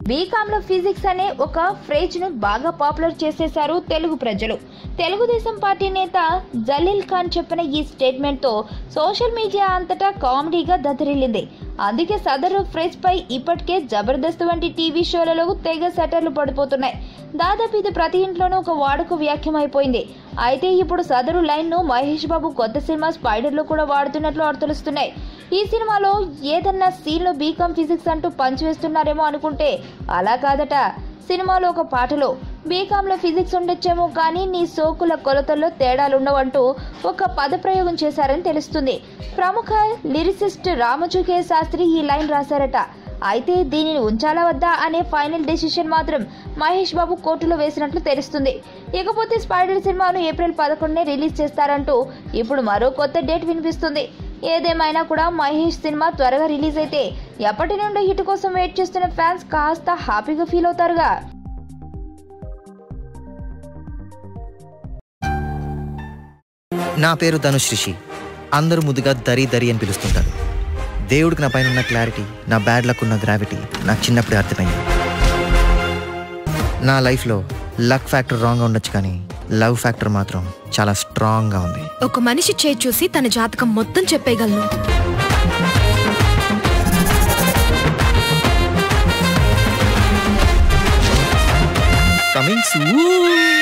BCom లో physics అనే ఒక ఫ్రేజ్ ను బాగా పాపులర్ చేసేశారు తెలుగు ప్రజలు తెలుగుదేశం పార్టీ నేత జలీల్ ఖాన్ చెప్పిన ఈ స్టేట్మెంట్ తో సోషల్ మీడియా అంతటా కామెడీగా దద్దరిల్లింది అందుకే సదరు ఫ్రేజ్ పై ఇప్పటికే జబర్దస్త్ వంటి టీవీ షోలలో తెగ సెటర్లు పడిపోతున్నాయి దాదాపు ఇది ప్రతి ఇంట్లోనూ ఒక వాడుక వ్యాఖ్యమైపోయింది అయితే ఇప్పుడు సదరు లైన్ ను మహేష్ బాబు కొత్త సినిమా స్పైడర్ లో కూడా వాడుతున్నట్లు వార్తలుస్తున్నాయి ఈ సినిమాలో ఏదన్నా సీన్ లో బీకామ్ ఫిజిక్స్ అంటూ పంచివేస్తున్నారేమో అనుకుంటే అలా కాదట సినిమాలో ఒక పాటలో బీకాంలో ఫిజిక్స్ ఉండొచ్చేమో కానీ నీ సోకుల కొలతల్లో తేడాలుండవంటూ ఒక పదప్రయోగం చేశారని తెలుస్తుంది ప్రముఖ లిరిసిస్ట్ రామచుకే శాస్త్రి ఈ లైన్ రాశారట అయితే దీనిని ఉంచాలా వద్దా అనే ఫైనల్ డెసిషన్ మాత్రం మహేష్ బాబు కోర్టులో వేసినట్లు తెలుస్తుంది ఇకపోతే స్పైడర్ సినిమాను ఏప్రిల్ పదకొండునే రిలీజ్ చేస్తారంటూ ఇప్పుడు మరో కొత్త డేట్ వినిపిస్తుంది ఏదేమైనా కూడా మహేష్ సినిమా త్వరగా రిలీజ్ అయితే ఎప్పటి నుండో హిట్ కోసం వెయిట్ చేస్తున్న ఫ్యాన్స్ కాస్త హ్యాపీగా ఫీల్ అవుతారుగా నా పేరు ధనుష్ రిషి అందరూ ముద్దుగా దరి దరి అని పిలుస్తుంటారు దేవుడికి నా పైన ఉన్న క్లారిటీ నా బ్యాడ్ లక్ ఉన్న గ్రావిటీ నాకు చిన్నప్పుడే అర్థమైంది నా లైఫ్లో లక్ ఫ్యాక్టర్ రాంగ్గా ఉండొచ్చు కానీ లవ్ ఫ్యాక్టర్ మాత్రం చాలా స్ట్రాంగ్గా ఉంది ఒక మనిషి చేయి చూసి తన జాతకం మొత్తం చెప్పేయగలను కమింగ్ సూన్